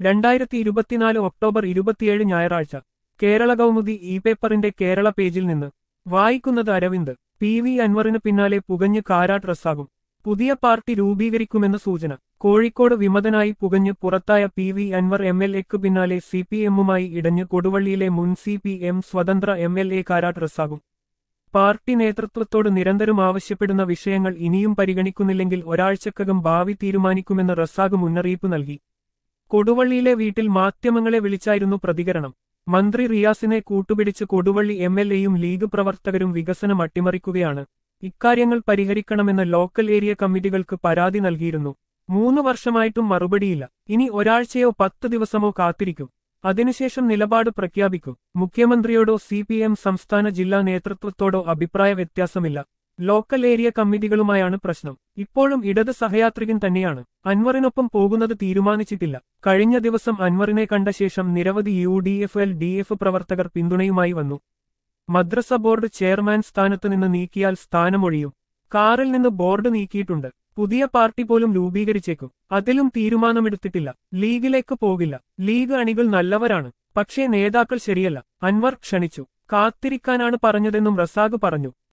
രണ്ടായിരത്തി ഇരുപത്തിനാല് ഒക്ടോബർ ഇരുപത്തിയേഴ് ഞായറാഴ്ച കേരള കൗമുദി ഇ പേപ്പറിന്റെ കേരള പേജിൽ നിന്ന് വായിക്കുന്നത് അരവിന്ദ് പി വി അൻവറിന് പിന്നാലെ പുകഞ്ഞ് കാരാട്ട് റസാകും പുതിയ പാർട്ടി രൂപീകരിക്കുമെന്ന് സൂചന കോഴിക്കോട് വിമതനായി പുകഞ്ഞ് പുറത്തായ P V Anvar M L എക്ക് പിന്നാലെ സി പി എമ്മുമായി ഇടഞ്ഞ് കൊടുവള്ളിയിലെ മുൻ സി പി എം സ്വതന്ത്ര എം എൽ എ കാരാട്ട് റസാകും പാർട്ടി നേതൃത്വത്തോട് നിരന്തരം ആവശ്യപ്പെടുന്ന വിഷയങ്ങൾ ഇനിയും പരിഗണിക്കുന്നില്ലെങ്കിൽ ഒരാഴ്ചക്കകം ഭാവി തീരുമാനിക്കുമെന്ന് റസാഖ് മുന്നറിയിപ്പ് നൽകി കൊടുവള്ളിയിലെ വീട്ടിൽ മാധ്യമങ്ങളെ വിളിച്ചായിരുന്നു പ്രതികരണം മന്ത്രി റിയാസിനെ കൂട്ടുപിടിച്ച് കൊടുവള്ളി എം എൽ എയും ലീഗ് പ്രവർത്തകരും വികസനം അട്ടിമറിക്കുകയാണ് ഇക്കാര്യങ്ങൾ പരിഹരിക്കണമെന്ന് ലോക്കൽ ഏരിയ കമ്മിറ്റികൾക്ക് പരാതി നൽകിയിരുന്നു മൂന്ന് വർഷമായിട്ടും മറുപടിയില്ല ഇനി ഒരാഴ്ചയോ പത്ത് ദിവസമോ കാത്തിരിക്കും അതിനുശേഷം നിലപാട് പ്രഖ്യാപിക്കും മുഖ്യമന്ത്രിയോടോ സി പി എം സംസ്ഥാന ജില്ലാ നേതൃത്വത്തോടോ അഭിപ്രായ വ്യത്യാസമില്ല ലോക്കൽ ഏരിയ കമ്മിറ്റികളുമായാണ് പ്രശ്നം ഇപ്പോഴും ഇടത് സഹയാത്രികൻ തന്നെയാണ് അൻവറിനൊപ്പം പോകുന്നത് തീരുമാനിച്ചിട്ടില്ല കഴിഞ്ഞ ദിവസം അൻവറിനെ കണ്ട ശേഷം നിരവധി U D F L D F പ്രവർത്തകർ പിന്തുണയുമായി വന്നു മദ്രസ ബോർഡ് ചെയർമാൻ സ്ഥാനത്ത് നിന്ന് നീക്കിയാൽ സ്ഥാനമൊഴിയും കാറിൽ നിന്ന് ബോർഡ് നീക്കിയിട്ടുണ്ട് പുതിയ പാർട്ടി പോലും രൂപീകരിച്ചേക്കും അതിലും തീരുമാനമെടുത്തിട്ടില്ല ലീഗിലേക്ക് പോകില്ല ലീഗ് അണികൾ നല്ലവരാണ് പക്ഷേ നേതാക്കൾ ശരിയല്ല അൻവർ ക്ഷണിച്ചു കാത്തിരിക്കാനാണ് പറഞ്ഞതെന്നും റസാഖ് പറഞ്ഞു